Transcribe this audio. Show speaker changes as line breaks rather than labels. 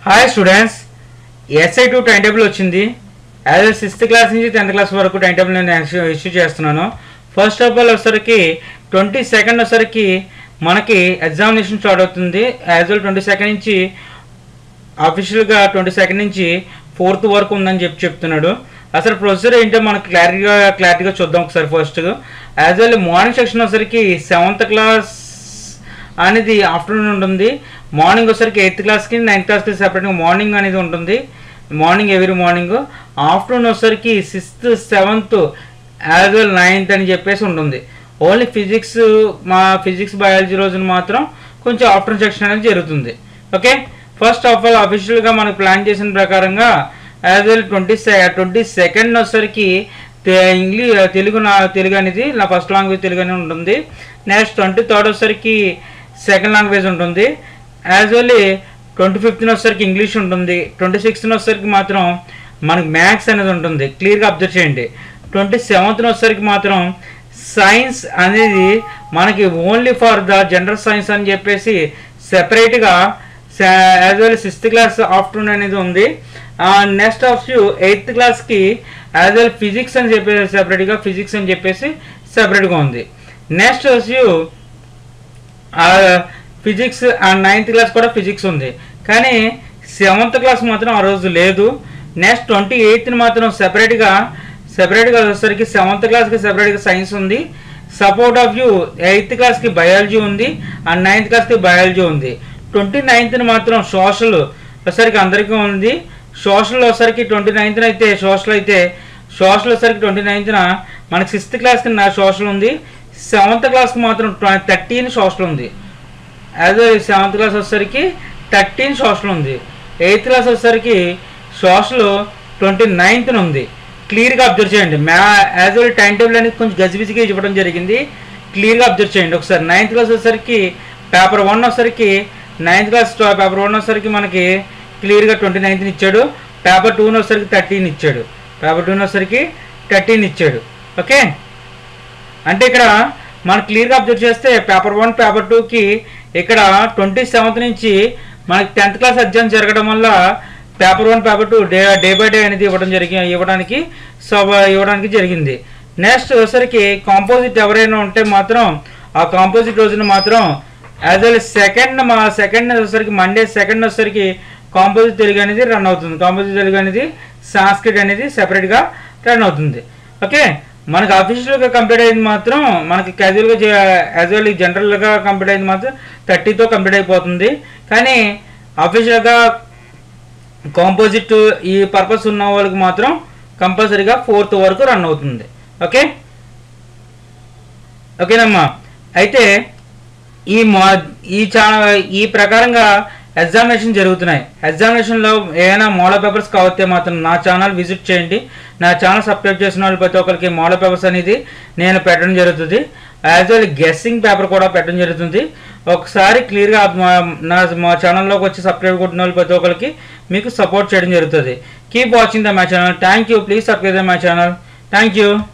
hi students SI two time table వచ్చింది as sixth class నుంచి tenth class వరకు time table నేను issue చేస్తున్నాను ఫస్ట్ ఆఫ్ ఆల్ వచ్చేసరికి ట్వంటీ సెకండ్ వచ్చేసరికి మనకి ఎగ్జామినేషన్ స్టార్ట్ అవుతుంది యాజ్ వెల్ ట్వంటీ సెకండ్ నుంచి అఫీషియల్గా ట్వంటీ సెకండ్ నుంచి ఫోర్త్ వరకు ఉందని చెప్పి చెప్తున్నాడు అసలు ప్రొసీజర్ ఏంటో మనకు క్లారిటీగా క్లారిటీగా చూద్దాం ఒకసారి first as well morning section వచ్చేసరికి సెవెంత్ క్లాస్ అనేది ఆఫ్టర్నూన్ ఉంటుంది మార్నింగ్ వచ్చేసరికి ఎయిత్ క్లాస్కి నైన్త్ క్లాస్కి సెపరేట్గా మార్నింగ్ అనేది ఉంటుంది మార్నింగ్ ఎవ్రీ మార్నింగ్ ఆఫ్టర్నూన్ వచ్చేసరికి sixth seventh as well ninth అని చెప్పేసి ఉంటుంది ఓన్లీ ఫిజిక్స్ మా ఫిజిక్స్ బయాలజీ రోజున మాత్రం కొంచెం ఆఫ్టర్నూన్ సెక్షన్ అనేది జరుగుతుంది ఓకే ఫస్ట్ ఆఫ్ ఆల్ అఫీషియల్గా మనకు ప్లాన్ చేసిన ప్రకారంగా యాజ్ వెల్ ట్వంటీ సె ట్వంటీ సెకండ్ వచ్చేసరికి ఇంగ్లీష్ తెలుగు నా తెలుగు అనేది నా ఫస్ట్ లాంగ్వేజ్ తెలుగు అనేది ఉంటుంది నెక్స్ట్ ట్వంటీ థర్డ్ వచ్చేసరికి సెకండ్ లాంగ్వేజ్ ఉంటుంది యాజ్ వెల్ ట్వంటీ ఫిఫ్త్న వచ్చేసరికి ఇంగ్లీష్ ఉంటుంది ట్వంటీ సిక్స్త్న వచ్చేసరికి మాత్రం మనకి మ్యాథ్స్ అనేది ఉంటుంది క్లియర్గా అబ్జర్వ్ చేయండి ట్వంటీ సెవెంత్న వచ్చేసరికి మాత్రం సైన్స్ అనేది మనకి only for the general science అని చెప్పేసి సెపరేట్గా as well sixth class afternoon అనేది ఉంది నెక్స్ట్ ఆఫ్ యూ ఎయిత్ క్లాస్కి యాజ్ వెల్ ఫిజిక్స్ అని చెప్పేసి సెపరేట్గా ఫిజిక్స్ అని చెప్పేసి సెపరేట్గా ఉంది నెక్స్ట్ వచ్చి ఫిజిక్స్ అండ్ నైన్త్ క్లాస్ కూడా ఫిజిక్స్ ఉంది కానీ సెవెంత్ క్లాస్ మాత్రం ఆ రోజు లేదు నెక్స్ట్ ట్వంటీ ఎయిత్ని మాత్రం సెపరేట్గా సెపరేట్గా వచ్చేసరికి సెవెంత్ క్లాస్కి సెపరేట్గా సైన్స్ ఉంది సపోర్ట్ ఆఫ్ యూ ఎయిత్ క్లాస్కి బయాలజీ ఉంది అండ్ నైన్త్ క్లాస్కి బయాలజీ ఉంది ట్వంటీ నైన్త్ని మాత్రం సోషల్ వచ్చేసరికి అందరికీ ఉంది సోషల్ వచ్చేసరికి ట్వంటీ నైన్త్న అయితే సోషల్ అయితే సోషల్ వచ్చేసరికి ట్వంటీ నైన్త్న మనకి సిక్స్త్ క్లాస్కి నా సోషల్ ఉంది సెవెంత్ క్లాస్కి మాత్రం థర్టీన్ సోషల్ ఉంది యాజ్ సెవెంత్ క్లాస్ వచ్చేసరికి థర్టీన్ సోషల్ ఉంది ఎయిత్ క్లాస్ వచ్చేసరికి సోషల్ ట్వంటీ నైన్త్న ఉంది క్లియర్గా అబ్జర్వ్ చేయండి మ్యా యాజ్ వెల్ టైం టేబుల్ అనేది కొంచెం గజిబిజిగా ఇవ్వడం జరిగింది క్లియర్గా అబ్జర్వ్ చేయండి ఒకసారి నైన్త్ క్లాస్ వచ్చేసరికి పేపర్ వన్ వచ్చేసరికి నైన్త్ క్లాస్ పేపర్ వన్ వచ్చేసరికి మనకి క్లియర్గా ట్వంటీ నైన్త్ని ఇచ్చాడు పేపర్ టూని వచ్చేసరికి థర్టీన్ ఇచ్చాడు పేపర్ టూని వచ్చేసరికి థర్టీన్ ఇచ్చాడు ఓకే అంటే ఇక్కడ మనం క్లియర్గా అబ్జర్వ్ చేస్తే పేపర్ వన్ పేపర్ టూకి ఇక్కడ ట్వంటీ సెవెంత్ నుంచి మనకి టెన్త్ క్లాస్ ఎగ్జామ్ జరగడం వల్ల paper one paper two day day by day అనేది ఇవ్వడం జరిగి ఇవ్వడానికి సో ఇవ్వడానికి జరిగింది నెక్స్ట్ వచ్చేసరికి కాంపోజిట్ ఎవరైనా ఉంటే మాత్రం ఆ కాంపోజిట్ రోజున మాత్రం యాజ్ వెల్ సెకండ్ మా సెకండ్ వచ్చేసరికి మండే సెకండ్ వచ్చేసరికి కాంపోజిట్ తెలుగు అనేది రన్ అవుతుంది కాంపోజిట్ తెలుగు అనేది సాంస్క్రిట్ అనేది సెపరేట్గా రన్ అవుతుంది ఓకే మనకి అఫీషియల్గా కంప్లీట్ అయింది మాత్రం మనకి క్యాజువల్గా యాజ్ వెల్ జనరల్గా కంప్లీట్ అయింది మాత్రం థర్టీతో కంప్లీట్ అయిపోతుంది కానీ అఫీషియల్గా కాంపోజిట్ ఈ పర్పస్ ఉన్న వాళ్ళకి మాత్రం కంపల్సరీగా ఫోర్త్ వరకు రన్ అవుతుంది ఓకే ఓకేనమ్మా అయితే ఈ మా ఈ చా ఈ ప్రకారంగా ఎగ్జామినేషన్ జరుగుతున్నాయి ఎగ్జామినేషన్లో ఏమైనా మోడల్ పేపర్స్ కావస్తే మాత్రం నా ఛానల్ విజిట్ చేయండి నా ఛానల్ సబ్స్క్రైబ్ చేసిన వాళ్ళు ప్రతి ఒక్కరికి మోడల్ పేపర్స్ అనేది నేను పెట్టడం జరుగుతుంది యాజ్ వెల్ గెస్సింగ్ పేపర్ కూడా పెట్టడం జరుగుతుంది ఒకసారి క్లియర్గా నా మా ఛానల్లోకి వచ్చి సబ్స్క్రైబ్ కొట్టిన వాళ్ళు ప్రతి ఒక్కరికి మీకు సపోర్ట్ చేయడం జరుగుతుంది keep watching the my channel thank you please subscribe the my channel thank you